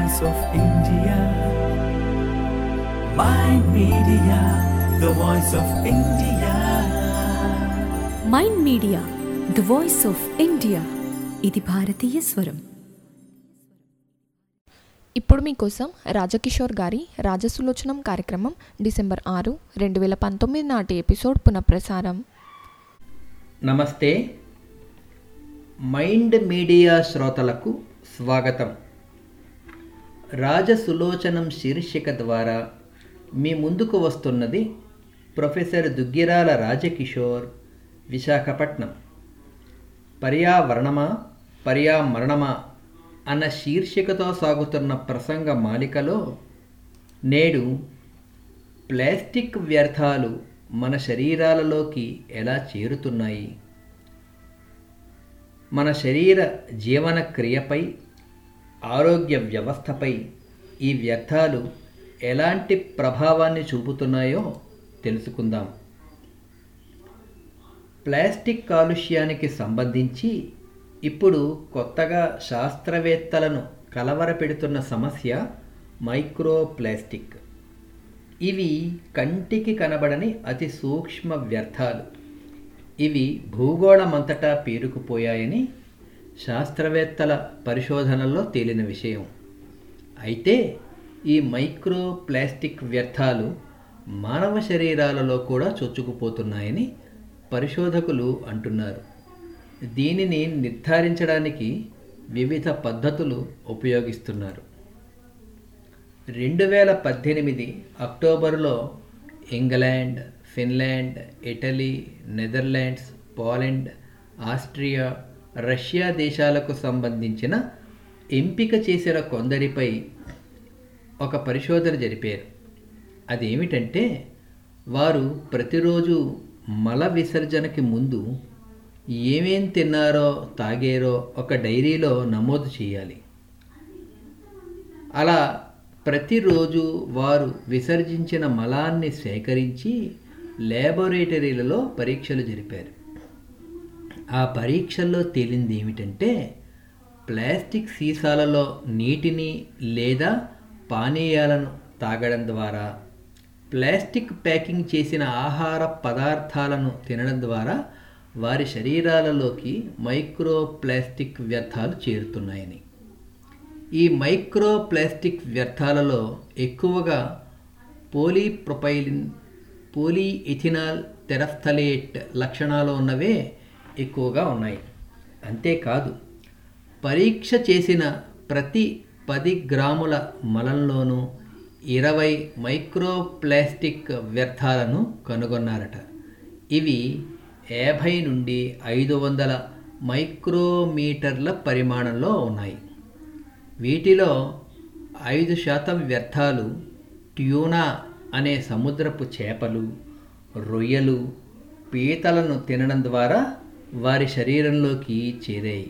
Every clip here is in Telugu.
voice of India. Mind Media, the voice of India. Mind Media the voice of India ఇది భారతీయ స్వరం ఇప్పుడు మీకోసం రాజకిషోర్ గారి రాజసులోచనం కార్యక్రమం డిసెంబర్ ఆరు రెండు వేల పంతొమ్మిది నాటి ఎపిసోడ్ పునఃప్రసారం నమస్తే మైండ్ మీడియా శ్రోతలకు స్వాగతం రాజసులోచనం శీర్షిక ద్వారా మీ ముందుకు వస్తున్నది ప్రొఫెసర్ దుగ్గిరాల రాజకిషోర్ విశాఖపట్నం పర్యావరణమా పర్యామరణమా అన్న శీర్షికతో సాగుతున్న ప్రసంగ మాలికలో నేడు ప్లాస్టిక్ వ్యర్థాలు మన శరీరాలలోకి ఎలా చేరుతున్నాయి మన శరీర జీవన క్రియపై ఆరోగ్య వ్యవస్థపై ఈ వ్యర్థాలు ఎలాంటి ప్రభావాన్ని చూపుతున్నాయో తెలుసుకుందాం ప్లాస్టిక్ కాలుష్యానికి సంబంధించి ఇప్పుడు కొత్తగా శాస్త్రవేత్తలను కలవరపెడుతున్న సమస్య మైక్రోప్లాస్టిక్ ఇవి కంటికి కనబడని అతి సూక్ష్మ వ్యర్థాలు ఇవి భూగోళమంతటా పేరుకుపోయాయని శాస్త్రవేత్తల పరిశోధనల్లో తేలిన విషయం అయితే ఈ మైక్రో ప్లాస్టిక్ వ్యర్థాలు మానవ శరీరాలలో కూడా చొచ్చుకుపోతున్నాయని పరిశోధకులు అంటున్నారు దీనిని నిర్ధారించడానికి వివిధ పద్ధతులు ఉపయోగిస్తున్నారు రెండు వేల పద్దెనిమిది అక్టోబరులో England Finland Italy Netherlands Poland Austria Russia దేశాలకు సంబంధించిన ఎంపిక చేసిన కొందరిపై ఒక పరిశోధన జరిపారు అదేమిటంటే వారు ప్రతిరోజు మల విసర్జనకి ముందు ఏమేం తిన్నారో తాగారో ఒక డైరీలో నమోదు చేయాలి అలా ప్రతిరోజు వారు విసర్జించిన మలాన్ని సేకరించి ల్యాబొరేటరీలలో పరీక్షలు జరిపారు ఆ పరీక్షల్లో తేలింది ఏమిటంటే ప్లాస్టిక్ సీసాలలో నీటిని లేదా పానీయాలను తాగడం ద్వారా ప్లాస్టిక్ ప్యాకింగ్ చేసిన ఆహార పదార్థాలను తినడం ద్వారా వారి శరీరాలలోకి మైక్రో ప్లాస్టిక్ వ్యర్థాలు చేరుతున్నాయని ఈ మైక్రో ప్లాస్టిక్ వ్యర్థాలలో ఎక్కువగా పోలీప్రొపైలిన్ పోలీఇథినాల్ తెరఫ్థలేట్ లక్షణాలు ఉన్నవే ఎక్కువగా ఉన్నాయి అంతేకాదు పరీక్ష చేసిన ప్రతి పది గ్రాముల మలంలోనూ ఇరవై మైక్రో ప్లాస్టిక్ వ్యర్థాలను కనుగొన్నారట ఇవి యాభై నుండి ఐదు వందల మైక్రోమీటర్ల పరిమాణంలో ఉన్నాయి వీటిలో ఐదు శాతం వ్యర్థాలు ట్యూనా అనే సముద్రపు చేపలు రొయ్యలు పీతలను తినడం ద్వారా వారి శరీరంలోకి చేరాయి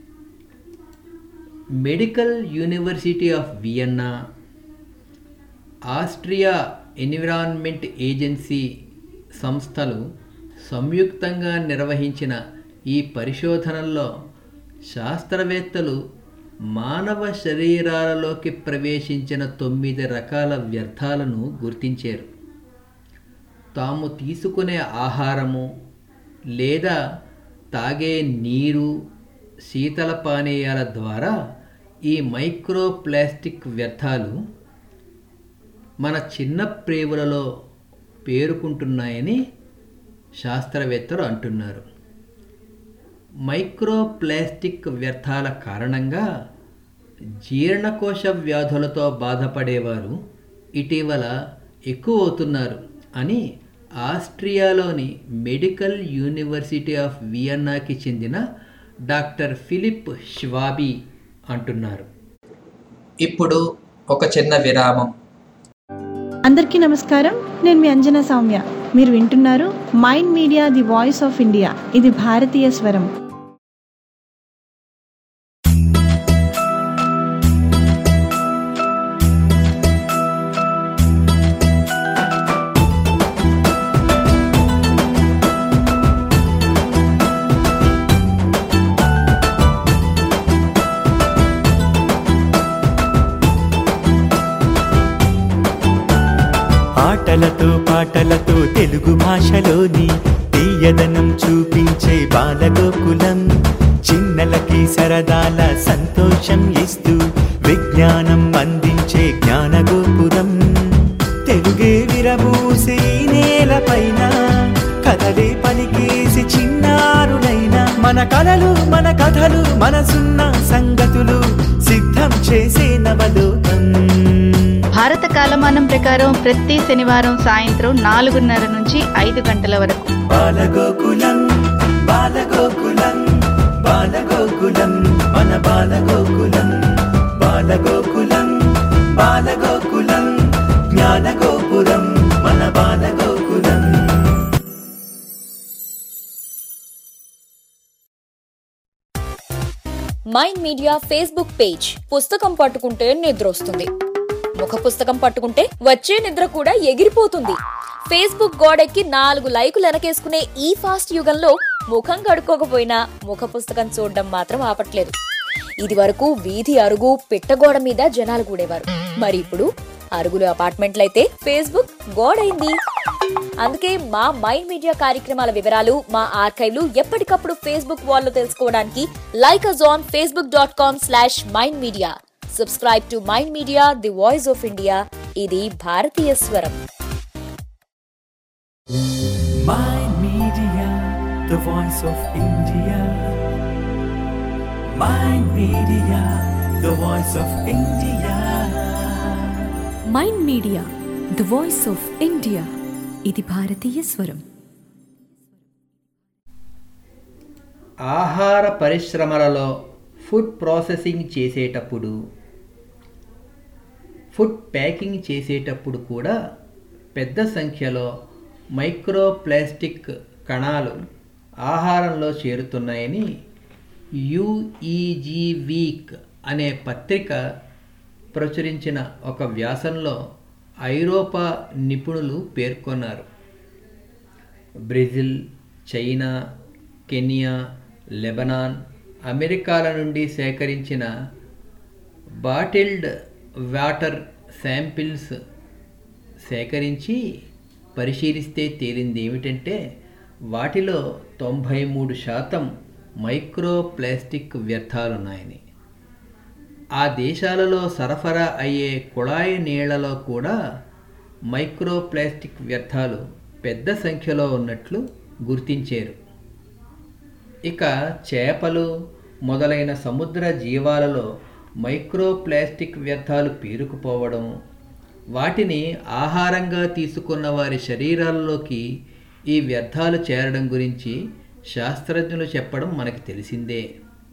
Medical University of Vienna Austria Environment Agency సంస్థలు సంయుక్తంగా నిర్వహించిన ఈ పరిశోధనల్లో శాస్త్రవేత్తలు మానవ శరీరాలలోకి ప్రవేశించిన తొమ్మిది రకాల వ్యర్థాలను గుర్తించారు తాము తీసుకునే ఆహారము లేదా తాగే నీరు శీతల పానీయాల ద్వారా ఈ మైక్రో ప్లాస్టిక్ వ్యర్థాలు మన చిన్న ప్రేవులలో పేరుకుంటున్నాయని శాస్త్రవేత్తలు అంటున్నారు మైక్రో ప్లాస్టిక్ వ్యర్థాల కారణంగా జీర్ణకోశ వ్యాధులతో బాధపడేవారు ఇటీవల ఎక్కువ అవుతున్నారు అని ఆస్ట్రియాలోని మెడికల్ యూనివర్సిటీ ఆఫ్ వియన్నాకి చెందిన డాక్టర్ ఫిలిప్ ష్వాబీ అంటున్నారు ఇప్పుడు ఒక చిన్న విరామం అందరికీ నమస్కారం నేను మీ అంజనా సౌమ్య మీరు వింటున్నారు Mind Media the voice of India ఇది భారతీయ స్వరం ఆటలతో పాటలతో తెలుగు భాషలోని తీయదనం చూపించే బాలగోకులం చిన్నలకి సరదాల సంతోషం ఇస్తూ విజ్ఞానం అందించే జ్ఞానగోపురం తెలుగే విరబూసి ఈ నేలపైన కథలే పలికేసి చిన్నారులైన మన కలలు మన కథలు మనసున్న సంగతులు సిద్ధం చేసే నవలోకం భారత కాలమానం ప్రకారం ప్రతి శనివారం సాయంత్రం నాలుగున్నర నుంచి ఐదు గంటల వరకు బాలగోకులం బాలగోకులం బాలగోకులం మన బాలగోకులం బాలగోకులం బాలగోకులం జ్ఞానగోపురం మన Balagokulam Mind Media Facebook page పుస్తకం పట్టుకుంటే నిద్ర వస్తుంది ముఖ పుస్తకం పట్టుకుంటే వచ్చే నిద్ర కూడా ఎగిరిపోతుంది ఫేస్బుక్ గోడెక్కి నాలుగు లైకులు వెనకేసుకునే ఈ ఫాస్ట్ యుగంలో ముఖం కడుక్కోకపోయినా ముఖ పుస్తకం చూడడం మాత్రం ఆపట్లేదు ఇది వరకు వీధి అరుగు పిట్టగోడ మీద జనాలు కూడేవారు మరి ఇప్పుడు అరుగులు అపార్ట్మెంట్లయితే ఫేస్బుక్ గోడైంది అందుకే మా మైండ్ మీడియా కార్యక్రమాల వివరాలు మా ఆర్కైవ్లు ఎప్పటికప్పుడు ఫేస్బుక్ వాల్లో తెలుసుకోవడానికి like us on Facebook dot com slash Mind Media subscribe to Mind Media the voice of India ఇది భారతీయ స్వరం Mind Media, the voice of India. Mind Media, the voice of India. Mind Media the voice of India ఇది భారతీయ స్వరం ఆహార పరిశ్రమలలో ఫుడ్ ప్రాసెసింగ్ చేసేటప్పుడు ఫుడ్ ప్యాకింగ్ చేసేటప్పుడు కూడా పెద్ద సంఖ్యలో మైక్రో ప్లాస్టిక్ కణాలు ఆహారంలో చేరుతున్నాయని యుఈజీ వీక్ అనే పత్రిక ప్రచురించిన ఒక వ్యాసంలో ఐరోపా నిపుణులు పేర్కొన్నారు బ్రెజిల్ చైనా కెనియా లెబనాన్ అమెరికాల నుండి సేకరించిన బాటిల్డ్ వాటర్ శాంపిల్స్ సేకరించి పరిశీలిస్తే తేలింది ఏమిటంటే వాటిలో తొంభై మూడు శాతం మైక్రో ప్లాస్టిక్ వ్యర్థాలున్నాయని ఆ దేశాలలో సరఫరా అయ్యే కుళాయి నీళ్లలో కూడా మైక్రో ప్లాస్టిక్ వ్యర్థాలు పెద్ద సంఖ్యలో ఉన్నట్లు గుర్తించారు ఇక చేపలు మొదలైన సముద్ర జీవాలలో మైక్రో ప్లాస్టిక్ వ్యర్థాలు పేరుకుపోవడం వాటిని ఆహారంగా తీసుకున్న వారి శరీరాల్లోకి ఈ వ్యర్థాలు చేరడం గురించి శాస్త్రజ్ఞులు చెప్పడం మనకి తెలిసిందే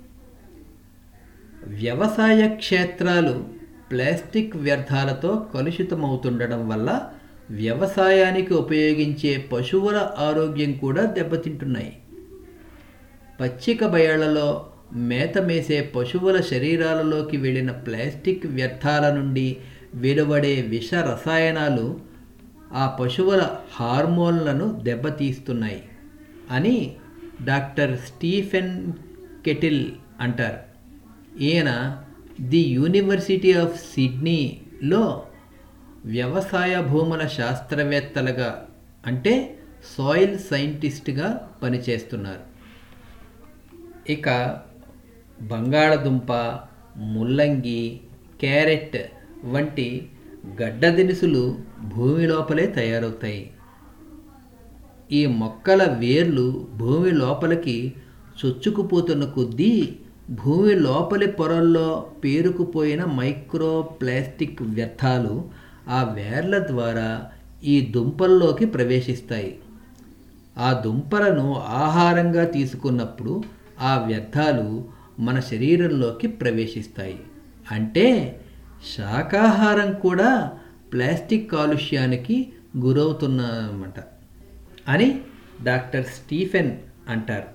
వ్యవసాయ క్షేత్రాలు ప్లాస్టిక్ వ్యర్థాలతో కలుషితమవుతుండడం వల్ల వ్యవసాయానికి ఉపయోగించే పశువుల ఆరోగ్యం కూడా దెబ్బతింటున్నాయి పచ్చిక బయళ్లలో మేత మేసే పశువుల శరీరాలలోకి వెళ్ళిన ప్లాస్టిక్ వ్యర్థాల నుండి వెలువడే విష రసాయనాలు ఆ పశువుల హార్మోన్లను దెబ్బతీస్తున్నాయి అని డాక్టర్ స్టీఫెన్ కెటిల్ అంటారు ఈయన ది యూనివర్సిటీ ఆఫ్ సిడ్నీలో వ్యవసాయ భూముల శాస్త్రవేత్తలుగా అంటే సాయిల్ సైంటిస్ట్గా పనిచేస్తున్నారు ఇక బంగాళదుంప ముల్లంగి క్యారెట్ వంటి గడ్డ దినుసులు భూమి లోపలే తయారవుతాయి ఈ మొక్కల వేర్లు భూమి లోపలికి చొచ్చుకుపోతున్న కొద్దీ భూమి లోపలి పొరల్లో పేరుకుపోయిన మైక్రో ప్లాస్టిక్ వ్యర్థాలు ఆ వేర్ల ద్వారా ఈ దుంపల్లోకి ప్రవేశిస్తాయి ఆ దుంపలను ఆహారంగా తీసుకున్నప్పుడు ఆ వ్యర్థాలు మన శరీరంలోకి ప్రవేశిస్తాయి అంటే శాకాహారం కూడా ప్లాస్టిక్ కాలుష్యానికి గురవుతున్నమాట అని డాక్టర్ స్టీఫెన్ అంటారు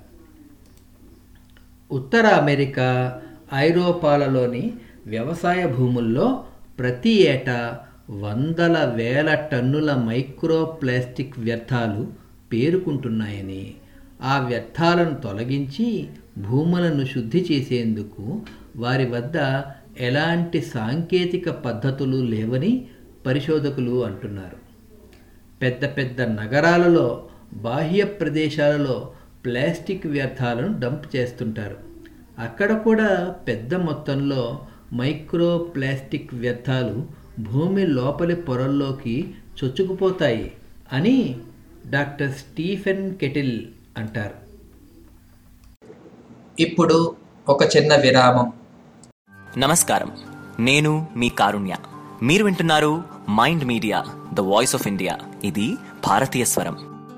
ఉత్తర అమెరికా ఐరోపాలలోని వ్యవసాయ భూముల్లో ప్రతి ఏటా వందల వేల టన్నుల మైక్రో ప్లాస్టిక్ వ్యర్థాలు పేరుకుంటున్నాయని ఆ వ్యర్థాలను తొలగించి భూములను శుద్ధి చేసేందుకు వారి వద్ద ఎలాంటి సాంకేతిక పద్ధతులు లేవని పరిశోధకులు అంటున్నారు పెద్ద పెద్ద నగరాలలో బాహ్య ప్రదేశాలలో ప్లాస్టిక్ వ్యర్థాలను డంప్ చేస్తుంటారు అక్కడ కూడా పెద్ద మొత్తంలో మైక్రో ప్లాస్టిక్ వ్యర్థాలు భూమి లోపలి పొరల్లోకి చొచ్చుకుపోతాయి అని డాక్టర్ స్టీఫెన్ కెటిల్ అంటారు ఇప్పుడు ఒక చిన్న విరామం నమస్కారం నేను మీ కారుణ్య మీరు వింటున్నారు Mind Media the voice of India ఇది భారతీయ స్వరం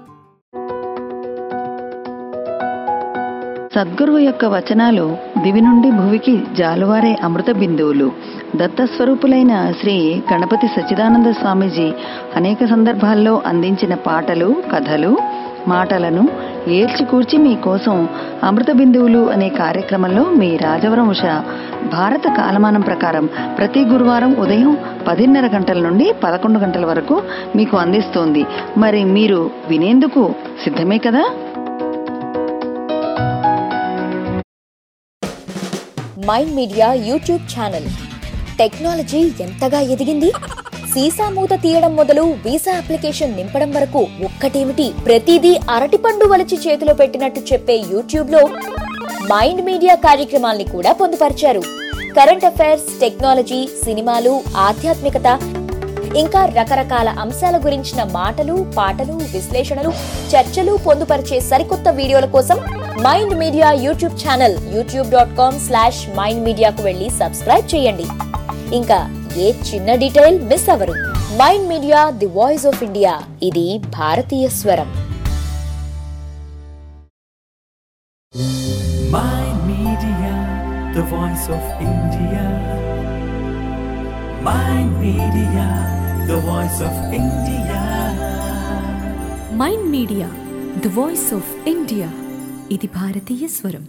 సద్గురువు యొక్క వచనాలు దివి నుండి భువికి జాలువారే అమృత బిందువులు దత్తస్వరూపులైన శ్రీ గణపతి సచ్చిదానంద స్వామీజీ అనేక సందర్భాల్లో అందించిన పాటలు కథలు మాటలను ఏల్చికూర్చి మీకోసం అమృత బిందువులు అనే కార్యక్రమంలో మీ రాజవరం ఉష భారత కాలమానం ప్రకారం ప్రతి గురువారం ఉదయం పదిన్నర గంటల నుండి పదకొండు గంటల వరకు మీకు అందిస్తోంది మరి మీరు వినేందుకు సిద్ధమే కదా Mind Media YouTube channel technology ఎంతగా ఎదిగింది సీసా మూత తీయడం మొదలు వీసా అప్లికేషన్ నింపడం వరకు ఒక్కటేమిటి ప్రతిదీ అరటిపండు వలిచి చేతిలో పెట్టినట్టు చెప్పే యూట్యూబ్ లో మైండ్ మీడియా కార్యక్రమాల్ని కూడా పొందుపరిచారు కరెంట్ అఫైర్స్ టెక్నాలజీ సినిమాలు ఆధ్యాత్మికత ఇంకా రకరకాల అంశాల గురించిన మాటలు పాటలు విశ్లేషణలు చర్చలు పొందుపరిచే సరికొత్త వీడియోల కోసం Mind Media YouTube channel YouTube dot com slash Mind మీడియాకు వెళ్ళి సబ్స్క్రైబ్ చేయండి ఇంకా ఏ చిన్న డీటెయిల్ మిస్ అవ్వరు Mind Media the voice of India ఇది భారతీయ స్వరం Mind Media, the voice of India. Mind Media, the voice of India. Mind Media the voice of India ఇది భారతీయ స్వరం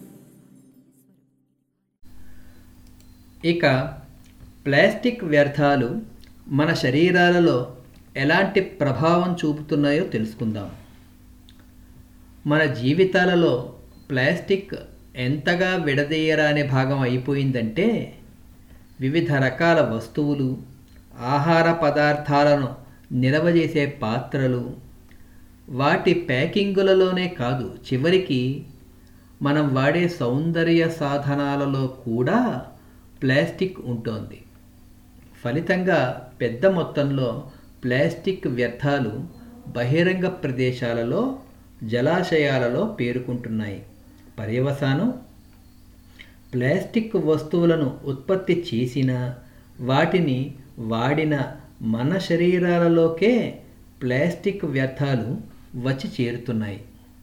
ఇక ప్లాస్టిక్ వ్యర్థాలు మన శరీరాలలో ఎలాంటి ప్రభావం చూపుతున్నాయో తెలుసుకుందాం మన జీవితాలలో ప్లాస్టిక్ ఎంతగా విడదీయరాని భాగం అయిపోయిందంటే వివిధ రకాల వస్తువులు ఆహార పదార్థాలను నిల్వ చేసే పాత్రలు వాటి ప్యాకింగులలోనే కాదు చివరికి మనం వాడే సౌందర్య సాధనాలలో కూడా ప్లాస్టిక్ ఉంటుంది ఫలితంగా పెద్ద మొత్తంలో ప్లాస్టిక్ వ్యర్థాలు బహిరంగ ప్రదేశాలలో జలాశయాలలో పేరుకుంటున్నాయి పర్యవసానం ప్లాస్టిక్ వస్తువులను ఉత్పత్తి చేసిన వాటిని వాడిన మన శరీరాలలోకే ప్లాస్టిక్ వ్యర్థాలు వచ్చి చేరుతున్నాయి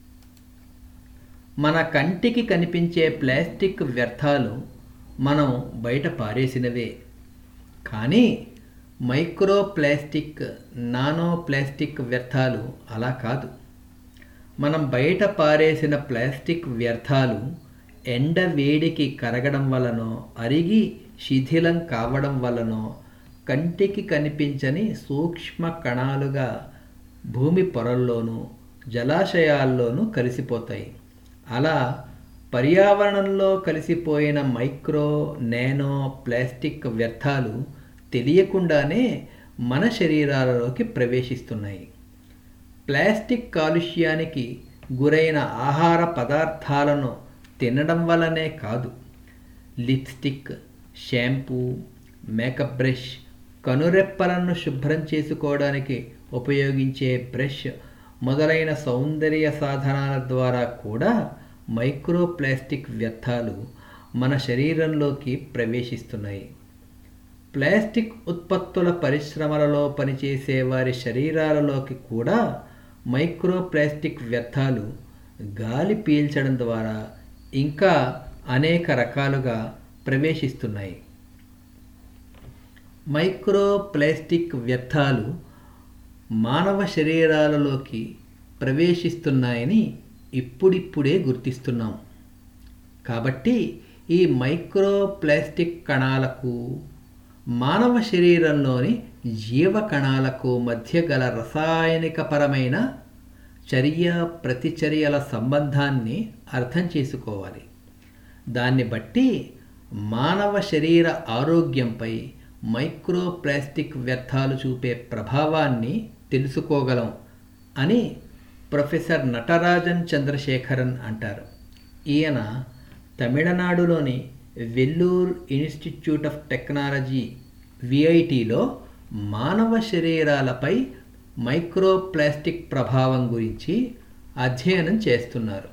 మన కంటికి కనిపించే ప్లాస్టిక్ వ్యర్థాలు మనం బయట పారేసినవే కానీ మైక్రో ప్లాస్టిక్ నానో ప్లాస్టిక్ వ్యర్థాలు అలా కాదు మనం బయట పారేసిన ప్లాస్టిక్ వ్యర్థాలు ఎండ వేడికి కరగడం వలనో అరిగి శిథిలం కావడం వలనో కంటికి కనిపించని సూక్ష్మ కణాలుగా భూమి పొరల్లోనూ జలాశయాల్లోనూ కలిసిపోతాయి అలా పర్యావరణంలో కలిసిపోయిన మైక్రో నానో ప్లాస్టిక్ వ్యర్థాలు తెలియకుండానే మన శరీరాలలోకి ప్రవేశిస్తున్నాయి ప్లాస్టిక్ కాలుష్యానికి గురైన ఆహార పదార్థాలను తినడం వల్లనే కాదు లిప్స్టిక్ షాంపూ మేకప్ బ్రష్ కనురెప్పలను శుభ్రం చేసుకోవడానికి ఉపయోగించే బ్రష్ మొదలైన సౌందర్య సాధనాల ద్వారా కూడా మైక్రో ప్లాస్టిక్ వ్యర్థాలు మన శరీరంలోకి ప్రవేశిస్తున్నాయి ప్లాస్టిక్ ఉత్పత్తుల పరిశ్రమలలో పనిచేసే వారి శరీరాలలోకి కూడా మైక్రో ప్లాస్టిక్ వ్యర్థాలు గాలి పీల్చడం ద్వారా ఇంకా అనేక రకాలుగా ప్రవేశిస్తున్నాయి మైక్రో ప్లాస్టిక్ వ్యర్థాలు మానవ శరీరాలలోకి ప్రవేశిస్తున్నాయని ఇప్పుడిప్పుడే గుర్తిస్తున్నాం కాబట్టి ఈ మైక్రో ప్లాస్టిక్ కణాలకు మానవ శరీరంలోని జీవ కణాలకు మధ్య గల రసాయనికపరమైన చర్య ప్రతిచర్యల సంబంధాన్ని అర్థం చేసుకోవాలి దాన్ని బట్టి మానవ శరీర ఆరోగ్యంపై మైక్రో ప్లాస్టిక్ వ్యర్థాలు చూపే ప్రభావాన్ని తెలుసుకోగలం అని ప్రొఫెసర్ నటరాజన్ చంద్రశేఖరన్ అంటారు ఈయన తమిళనాడులోని వెల్లూర్ ఇన్స్టిట్యూట్ ఆఫ్ టెక్నాలజీ విఐటిలో మానవ శరీరాలపై మైక్రోప్లాస్టిక్ ప్రభావం గురించి అధ్యయనం చేస్తున్నారు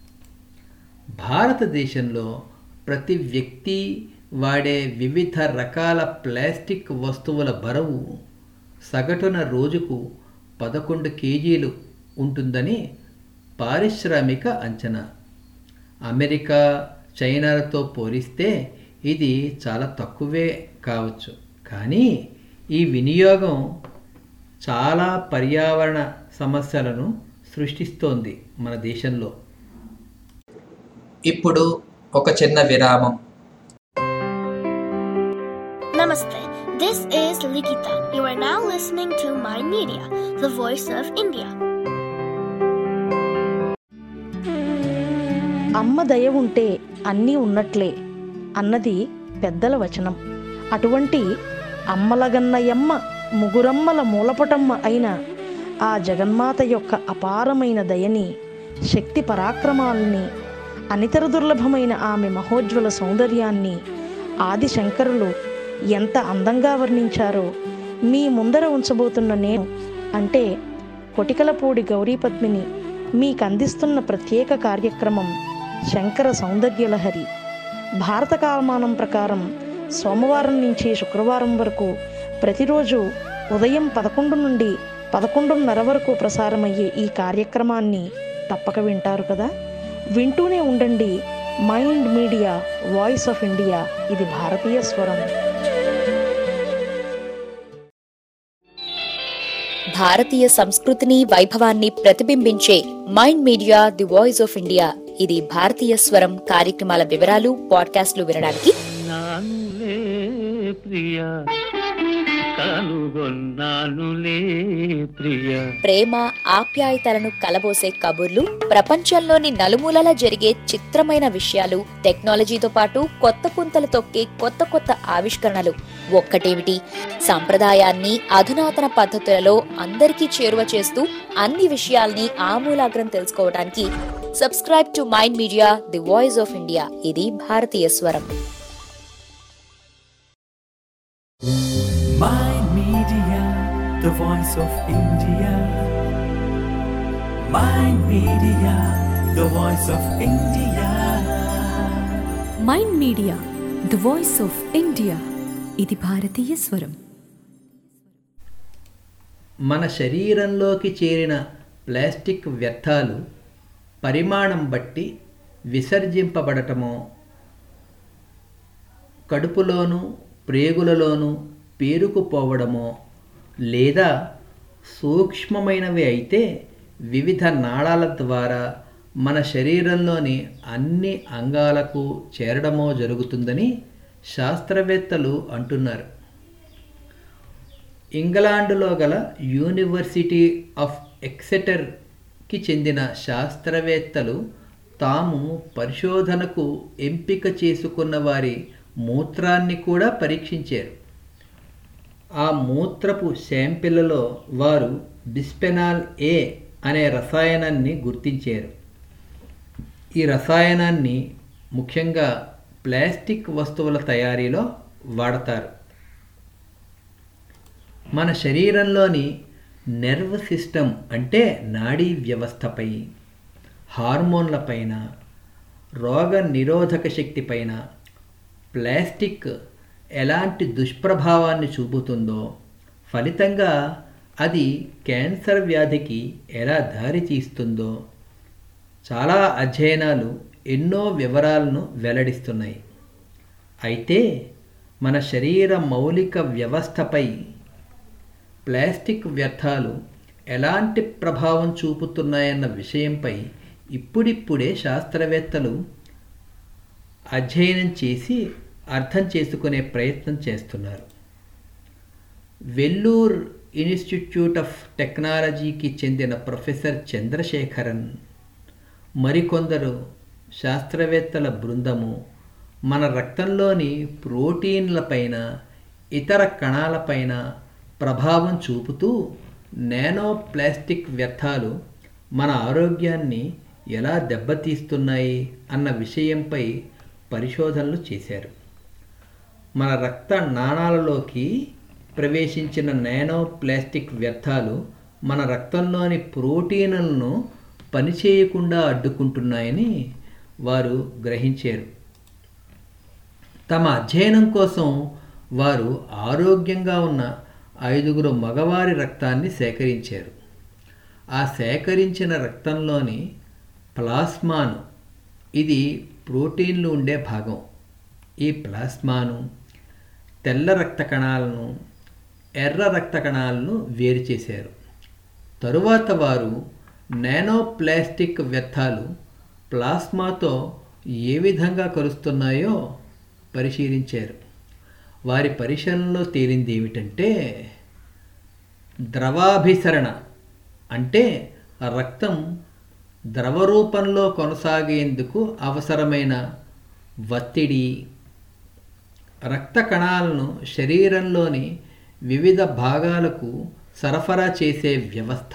భారతదేశంలో ప్రతి వ్యక్తి వాడే వివిధ రకాల ప్లాస్టిక్ వస్తువుల బరువు సగటున రోజుకు పదకొండు కేజీలు ఉంటుందని పారిశ్రామిక అంచనా అమెరికా చైనాలతో పోలిస్తే ఇది చాలా తక్కువే కావచ్చు కానీ ఈ వినియోగం చాలా పర్యావరణ సమస్యలను సృష్టిస్తోంది మన దేశంలో ఇప్పుడు ఒక చిన్న విరామం Namaste. This is Likita. You are now listening to My Media, the voice of India. అమ్మ దయ ఉంటే అన్నీ ఉన్నట్లే అన్నది పెద్దల వచనం అటువంటి అమ్మలగన్నయమ్మ ముగురమ్మల మూలపటమ్మ అయిన ఆ జగన్మాత యొక్క అపారమైన దయని శక్తి పరాక్రమాలని అనితర దుర్లభమైన ఆమె మహోజ్వల సౌందర్యాన్ని ఆది శంకరులు ఎంత అందంగా వర్ణించారో మీ ముందర ఉంచబోతున్న నేను అంటే కొటికలపూడి గౌరీపద్మిని మీకు అందిస్తున్న ప్రత్యేక కార్యక్రమం శంకర సౌందర్యలహరి భారత కాలమానం ప్రకారం సోమవారం నుంచి శుక్రవారం వరకు ప్రతిరోజు ఉదయం పదకొండు నుండి పదకొండున్నర వరకు ప్రసారమయ్యే ఈ కార్యక్రమాన్ని తప్పక వింటారు కదా వింటూనే ఉండండి Mind Media voice of India ఇది భారతీయ స్వరం భారతీయ సంస్కృతిని వైభవాన్ని ప్రతిబింబించే Mind Media the voice of India ఇది భారతీయ స్వరం కార్యక్రమాల వివరాలు పాడ్కాస్ట్లు వినడానికి నానులే ప్రియ కనుగొన్నానులే ప్రియ ప్రేమ ఆప్యాయతలను కలబోసే కబుర్లు ప్రపంచంలోని నలుమూలలా జరిగే చిత్రమైన విషయాలు టెక్నాలజీతో పాటు కొత్త పుంతలు తొక్కే కొత్త కొత్త ఆవిష్కరణలు ఒక్కటేమిటి సంప్రదాయాన్ని అధునాతన పద్ధతులలో అందరికీ చేరువ చేస్తూ అన్ని విషయాల్ని ఆమూలాగ్రం తెలుసుకోవడానికి subscribe to Mind Media the voice of India ఇది భారతీయ స్వరం Mind Media, the voice of India. Mind Media, the voice of India. Mind Media the voice of India ఇది భారతీయ స్వరం మన శరీరంలోకి చేరిన ప్లాస్టిక్ వ్యర్థాలు పరిమాణం బట్టి విసర్జింపబడటమో కడుపులోను ప్రేగులలోను పేరుకుపోవడమో లేదా సూక్ష్మమైనవి అయితే వివిధ నాళాల ద్వారా మన శరీరంలోని అన్ని అంగాలకు చేరడమో జరుగుతుందని శాస్త్రవేత్తలు అంటున్నారు ఇంగ్లాండ్లో గల యూనివర్సిటీ ఆఫ్ ఎక్సెటర్కి చెందిన శాస్త్రవేత్తలు తాము పరిశోధనకు ఎంపిక చేసుకున్న వారి మూత్రాన్ని కూడా పరీక్షించారు ఆ మూత్రపు శాంపిళ్లలో వారు బిస్పెనాల్ ఏ అనే రసాయనాన్ని గుర్తించారు ఈ రసాయనాన్ని ముఖ్యంగా ప్లాస్టిక్ వస్తువుల తయారీలో వాడతారు మన శరీరంలోని నెర్వ్ సిస్టమ్ అంటే నాడీ వ్యవస్థపై హార్మోన్లపైన రోగ నిరోధక శక్తిపైన ప్లాస్టిక్ ఎలాంటి దుష్ప్రభావాన్ని చూపుతుందో ఫలితంగా అది క్యాన్సర్ వ్యాధికి ఎలా దారి తీస్తుందో చాలా అధ్యయనాలు ఎన్నో వివరాలను వెల్లడిస్తున్నాయి అయితే మన శరీర మౌలిక వ్యవస్థపై ప్లాస్టిక్ వ్యర్థాలు ఎలాంటి ప్రభావం చూపుతున్నాయన్న విషయంపై ఇప్పుడిప్పుడే శాస్త్రవేత్తలు అధ్యయనం చేసి అర్థం చేసుకునే ప్రయత్నం చేస్తున్నారు వెల్లూర్ ఇన్స్టిట్యూట్ ఆఫ్ టెక్నాలజీకి చెందిన ప్రొఫెసర్ చంద్రశేఖరన్ మరికొందరు శాస్త్రవేత్తల బృందము మన రక్తంలోని ప్రోటీన్లపైన ఇతర కణాలపైన ప్రభావం చూపుతూ నానో ప్లాస్టిక్ వ్యర్థాలు మన ఆరోగ్యాన్ని ఎలా దెబ్బతీస్తున్నాయి అన్న విషయంపై పరిశోధనలు చేశారు మన రక్త నాణాలలోకి ప్రవేశించిన నానో ప్లాస్టిక్ వ్యర్థాలు మన రక్తంలోని ప్రోటీన్లను పనిచేయకుండా అడ్డుకుంటున్నాయని వారు గ్రహించారు తమ అధ్యయనం కోసం వారు ఆరోగ్యంగా ఉన్న ఐదుగురు మగవారి రక్తాన్ని సేకరించారు ఆ సేకరించిన రక్తంలోని ప్లాస్మాను ఇది ప్రోటీన్లు ఉండే భాగం ఈ ప్లాస్మాను తెల్ల రక్త కణాలను ఎర్ర రక్త కణాలను వేరు చేశారు తరువాత వారు నానో ప్లాస్టిక్ వ్యర్థాలు ప్లాస్మాతో ఏ విధంగా కలుస్తున్నాయో పరిశీలించారు వారి పరిశీలనలో తేలింది ఏమిటంటే ద్రవాభిసరణ అంటే రక్తం ద్రవ రూపంలో కొనసాగేందుకు అవసరమైన ఒత్తిడి రక్త కణాలను శరీరంలోని వివిధ భాగాలకు సరఫరా చేసే వ్యవస్థ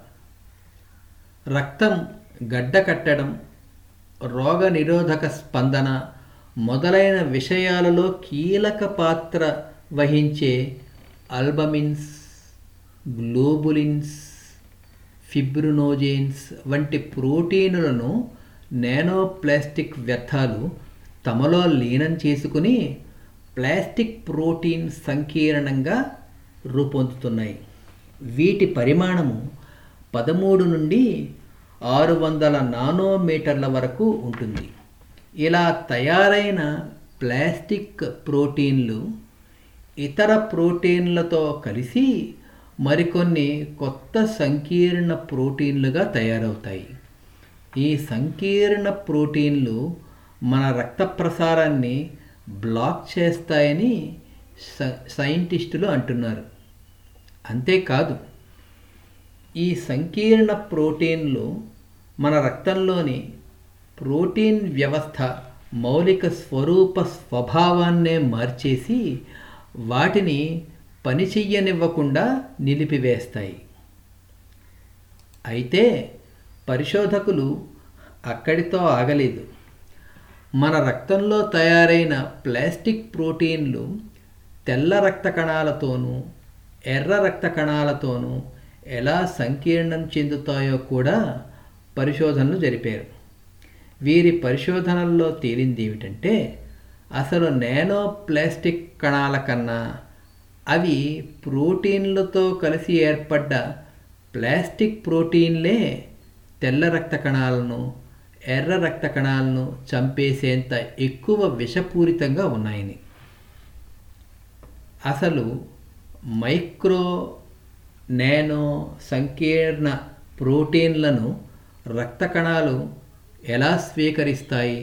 రక్తం గడ్డకట్టడం రోగ నిరోధక స్పందన మొదలైన విషయాలలో కీలక పాత్ర వహించే అల్బమిన్స్ గ్లోబులిన్స్ ఫిబ్రునోజెన్స్ వంటి ప్రోటీనులను నానో ప్లాస్టిక్ వ్యర్థాలు తమలో లీనం చేసుకుని ప్లాస్టిక్ ప్రోటీన్ సంకీర్ణంగా రూపొందుతున్నాయి వీటి పరిమాణము పదమూడు నుండి ఆరు వందల నానోమీటర్ల వరకు ఉంటుంది ఇలా తయారైన ప్లాస్టిక్ ప్రోటీన్లు ఇతర ప్రోటీన్లతో కలిసి మరికొన్ని కొత్త సంకీర్ణ ప్రోటీన్లుగా తయారవుతాయి ఈ సంకీర్ణ ప్రోటీన్లు మన రక్త ప్రసారాన్ని బ్లాక్ చేస్తాయని సైంటిస్టులు అంటున్నారు అంతేకాదు ఈ సంకీర్ణ ప్రోటీన్లు మన రక్తంలోని ప్రోటీన్ వ్యవస్థ మౌలిక స్వరూప స్వభావాన్నే మార్చేసి వాటిని పనిచెయ్యనివ్వకుండా నిలిపివేస్తాయి అయితే పరిశోధకులు అక్కడితో ఆగలేదు మన రక్తంలో తయారైన ప్లాస్టిక్ ప్రోటీన్లు తెల్ల రక్త కణాలతోనూ ఎర్ర రక్త కణాలతోనూ ఎలా సంకీర్ణం చెందుతాయో కూడా పరిశోధనలు జరిపారు వీరి పరిశోధనల్లో తేలింది ఏమిటంటే అసలు నానో ప్లాస్టిక్ కణాల కన్నా అవి ప్రోటీన్లతో కలిసి ఏర్పడ్డ ప్లాస్టిక్ ప్రోటీన్లే తెల్ల రక్త కణాలను ఎర్ర రక్త కణాలను చంపేసేంత ఎక్కువ విషపూరితంగా ఉన్నాయని అసలు మైక్రో నానో సంకీర్ణ ప్రోటీన్లను రక్త కణాలు ఎలా స్వీకరిస్తాయి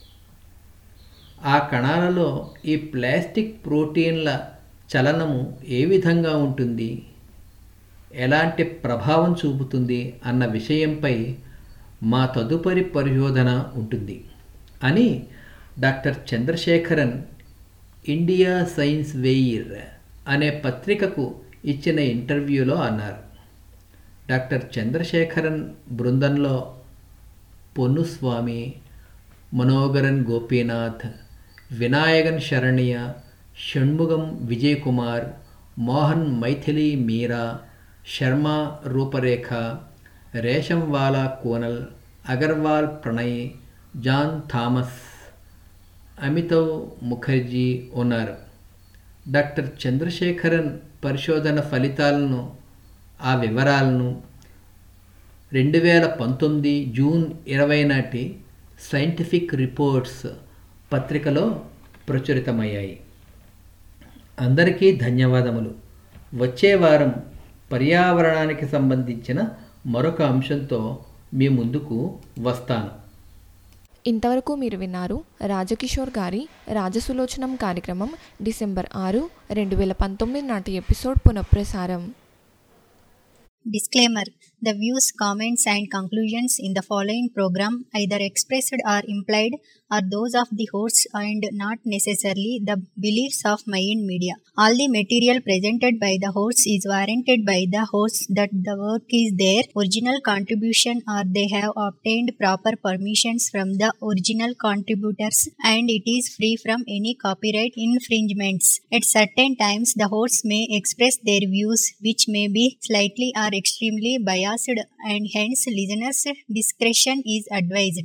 ఆ కణాలలో ఈ ప్లాస్టిక్ ప్రోటీన్ల చలనము ఏ విధంగా ఉంటుంది ఎలాంటి ప్రభావం చూపుతుంది అన్న విషయంపై మా తదుపరి పరిశోధన ఉంటుంది అని doctor Chandrasekaran India science wire అనే పత్రికకు ఇచ్చిన ఇంటర్వ్యూలో అన్నారు డాక్టర్ చంద్రశేఖరన్ బృందంలో పొన్నుస్వామి మనోగరన్ గోపీనాథ్ వినాయకన్ శరణ్య షణ్ముగం విజయ్ కుమార్ మోహన్ మైథిలి మీరా శర్మ రూపరేఖ రేషంవాలా కోనల్ అగర్వాల్ ప్రణయ్ జాన్ థామస్ అమితవ్ ముఖర్జీ ఉన్నారు డాక్టర్ చంద్రశేఖరన్ పరిశోధన ఫలితాలను ఆ వివరాలను రెండు వేల పంతొమ్మిది జూన్ ఇరవై నాటి సైంటిఫిక్ రిపోర్ట్స్ పత్రికలో ప్రచురితమయ్యాయి అందరికీ ధన్యవాదములు వచ్చే వారం పర్యావరణానికి సంబంధించిన మరొక అంశంతో మీ ముందుకు వస్తాను ఇంతవరకు మీరు విన్నారు రాజకిషోర్ గారి రాజసులోచనం కార్యక్రమం డిసెంబర్ ఆరు రెండు వేల పంతొమ్మిది నాటి ఎపిసోడ్ పునఃప్రసారం Disclaimer The views, comments, and conclusions in the following program, either expressed or implied, are those of the hosts and not necessarily the beliefs of Mayan Media. All the material presented by the hosts is warranted by the hosts that the work is their original contribution or they have obtained proper permissions from the original contributors and it is free from any copyright infringements. At certain times, the hosts may express their views which may be slightly or extremely biased and hence listeners' discretion is advised.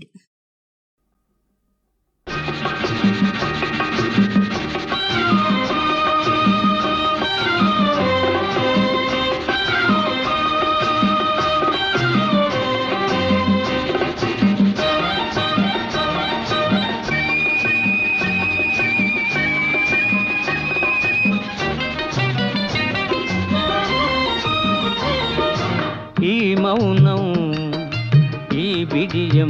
ఈ మౌనం ఈ బిడియం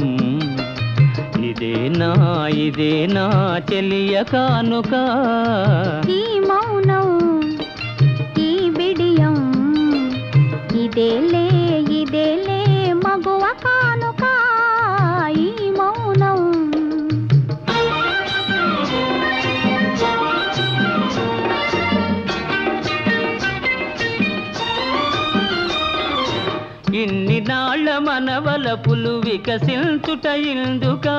ఇదేనా ఇదేనా చెలియ కానుక ఈ మౌనం ఈ బిడియం ఇదేలే ఇదేలే మగువ కానుక ఈ మౌనం ఇన్ని నాళ్ళ మనవలపులు వికసించుట ఇందుకా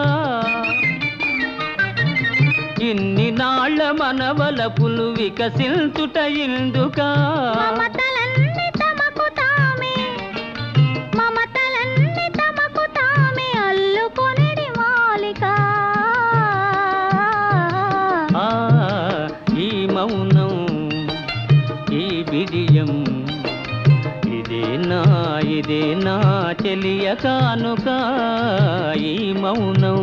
ఇన్ని నాళ్ళ మనవలపులు వికసించుట ఇందుకా మమతలన్నీ తమకు తామే మమతలన్నీ తమకు తామే అల్లుకొనిడి మాలిక ఆ ఈ మౌనం ఈ బిడియం ఇదేనా ఇదేనా చెలియ కానుక ఈ మౌనం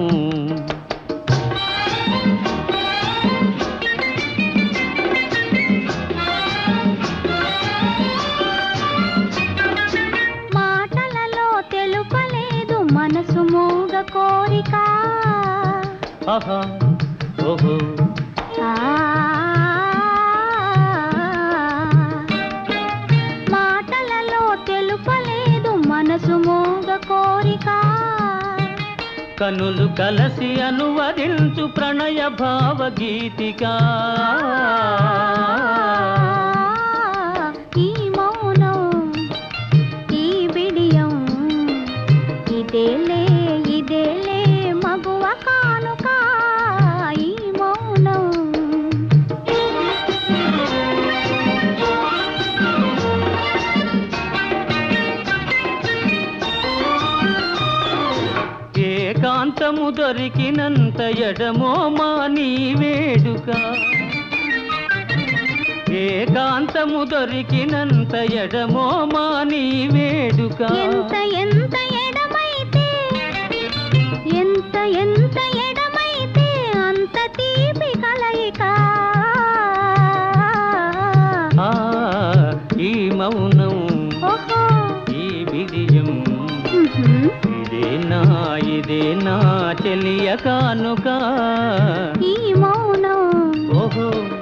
మాటలలో తెలుపలేదు మనసు మూగ కోరిక ఆహా ఓహో ఆ, మాటలలో తెలుపలేదు మనసు మూగ కోరిక కనులు కలసి అనువదించు ప్రణయ భావగీతిక ఈ మౌనం ఈ బిడియం ఇదేలే ఇదేలే మగువ కానుక ఈ మౌనం ఏకాంతము దొరికినంత ఎడమో మా నీ వేడుక ఏకాంతము దొరికినంత ఎడమో మా నీ వేడుక ఎంత ఎంత ఎడమైతే ఎంత ఎంత ఎడమైతే అంత తీపి కలయిక ఆ ఈ మౌనం ఓహో ఈ విజయం ఉహుం. ఇదేనా ఇదేనా చెలియ కానుక ఈ మౌనం ఓహో